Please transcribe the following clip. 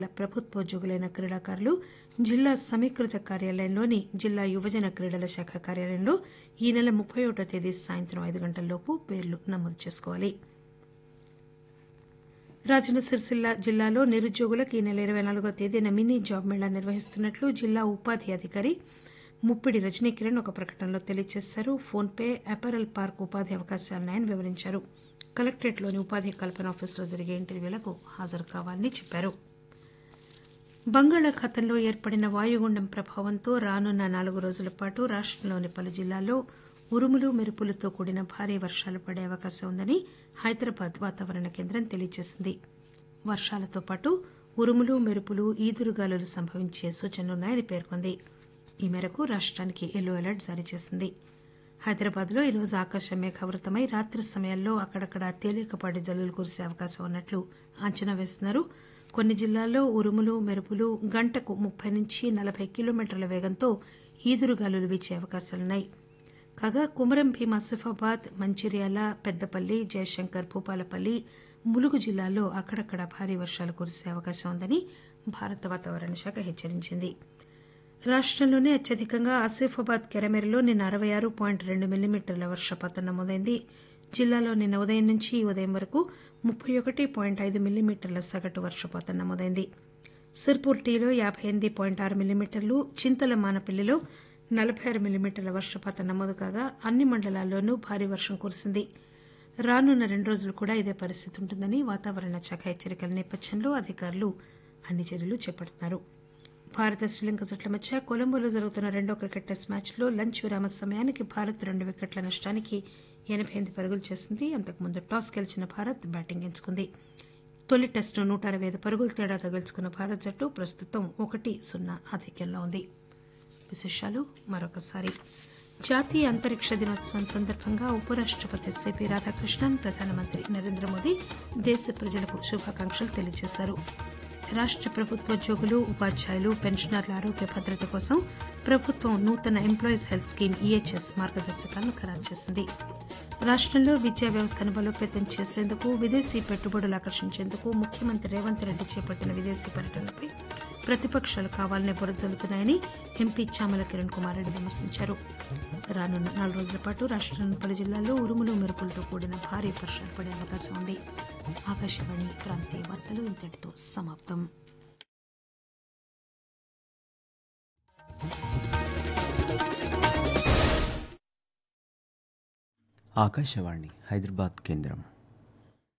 ప్రభుత్వోద్యోగులైన క్రీడాకారులు జిల్లా సమీకృత కార్యాలయంలోని జిల్లా యువజన క్రీడల శాఖ కార్యాలయంలో ఈ నెల ముప్పై ఒకటో తేదీ సాయంత్రం ఐదు గంటలలోపు పేర్లు నమోదు చేసుకోవాలి రాజన్న సిరిసిల్ల జిల్లాలో నిరుద్యోగులకు ఈ నెల ఇరవై నాలుగో తేదీన మినీ జాబ్ మేళా నిర్వహిస్తున్నట్లు జిల్లా ఉపాధి అధికారి ముప్పిడి రజనీకిరణ్ ఒక ప్రకటనలో తెలియజేశారు ఫోన్పే అపారల్ పార్క్ ఉపాధి అవకాశాలున్నాయని వివరించారు కలెక్టరేట్లోని ఉపాధి కల్పన ఆఫీసులో జరిగే ఇంటర్వ్యూలకు హాజరు కావాలని చెప్పారు బంగాళాఖాతంలో ఏర్పడిన వాయుగుండం ప్రభావంతో రానున్న నాలుగు రోజుల పాటు రాష్టంలోని పలు జిల్లాల్లో ఉరుములు మెరుపులతో కూడిన భారీ వర్షాలు పడే అవకాశం ఉందని హైదరాబాద్ వాతావరణ కేంద్రం తెలియజేసింది వర్షాలతో పాటు ఉరుములు మెరుపులు ఈదురుగాలులు సంభవించే సూచనలున్నాయని పేర్కొంది ఈ మేరకు రాష్ట్రానికి ఎల్లో అలర్ట్ జారీ చేసింది హైదరాబాద్లో ఈరోజు ఆకాశం మేఘావృతమై రాత్రి సమయాల్లో అక్కడక్కడ తేలికపాటి జల్లులు కురిసే అవకాశం ఉన్నట్లు అంచనా వేస్తున్నారు కొన్ని జిల్లాల్లో ఉరుములు మెరుపులు గంటకు ముప్పై నుంచి నలభై కిలోమీటర్ల వేగంతో ఈదురుగాలులు వీచే అవకాశాలున్నాయి కాగా కుమరం భీం ఆసిఫాబాద్ మంచిర్యాల పెద్దపల్లి జయశంకర్ భూపాలపల్లి ములుగు జిల్లాల్లో అక్కడక్కడ భారీ వర్షాలు కురిసే అవకాశం ఉందని భారత వాతావరణ శాఖ హెచ్చరించింది రాష్టంలోనే అత్యధికంగా ఆసిఫాబాద్ కెరమెరలో నిన్న అరవై ఆరు పాయింట్ రెండు మిల్లీమీటర్ల వర్షపాతం నమోదైంది జిల్లాలో నిన్న ఉదయం నుంచి ఈ ఉదయం వరకు ముప్పై ఒకటి పాయింట్ ఐదు మిల్లీమీటర్ల సగటు వర్షపాతం నమోదైంది సిర్పూర్ టీలో యాబై ఎనిమిది పాయింట్ ఆరు మిల్లీమీటర్లు చింతల మానపల్లిలో నలభై ఆరు మిల్లీమీటర్ల వర్షపాతం నమోదు కాగా అన్ని మండలాల్లోనూ భారీ వర్షం కురిసింది రానున్న రెండు రోజులు కూడా ఇదే పరిస్థితి ఉంటుందని వాతావరణ శాఖ హెచ్చరికల నేపథ్యంలో అధికారులు అన్ని చర్యలు చేపడుతున్నారు భారత శ్రీలంక జట్ల మధ్య కొలంబోలో జరుగుతున్న రెండో క్రికెట్ టెస్ట్ మ్యాచ్లో లంచ్ విరామ సమయానికి భారత్ రెండు వికెట్ల నష్టానికి ఎనబై ఎనిమిది పరుగులు చేసింది అంతకుముందు టాస్ గెలిచిన భారత్ బ్యాటింగ్ ఎంచుకుంది తొలి టెస్టును నూట అరవై ఐదు పరుగుల తేడాతో గెలుచుకున్న భారత్ జట్టు ప్రస్తుతం ఒకటి సున్నా ఆధిక్యంలో ఉంది విశేషాలు మరొకసారి జాతీయ అంతరిక్ష దినోత్సవం సందర్భంగా ఉపరాష్టపతి సిపి రాధాకృష్ణన్ ప్రధానమంత్రి నరేంద్ర మోదీ దేశ ప్రజలకు శుభాకాంక్షలు తెలియజేశారు రాష్ట ప్రభుత్వోద్యోగులు ఉపాధ్యాయులు పెన్షనర్ల ఆరోగ్య భద్రత కోసం ప్రభుత్వం నూతన ఎంప్లాయీస్ హెల్త్ స్కీమ్ ఈహెచ్ఎస్ మార్గదర్శకాలను ఖరారు చేసింది రాష్టంలో విద్యా వ్యవస్థను బలోపేతం చేసేందుకు విదేశీ పెట్టుబడులు ఆకర్షించేందుకు ముఖ్యమంత్రి రేవంత్ రెడ్డి చేపట్టిన విదేశీ పర్యటనపై ప్రతిపక్షాలు కావాలనే బురజల్లుతున్నాయని ఎంపీ చామల కిరణ్ కుమార్ రెడ్డి విమర్శించారు రానున్న నాలుగు రోజుల పాటు రాష్టంలోని పలు జిల్లాల్లో ఉరుములు మెరుపులతో కూడిన భారీ వర్షాలు పడే అవకాశం ఉంది ఆకాశవాణి ప్రాంతీయ వార్తలు ఇంతటితో సమాప్తం ఆకాశవాణి హైదరాబాద్ కేంద్రం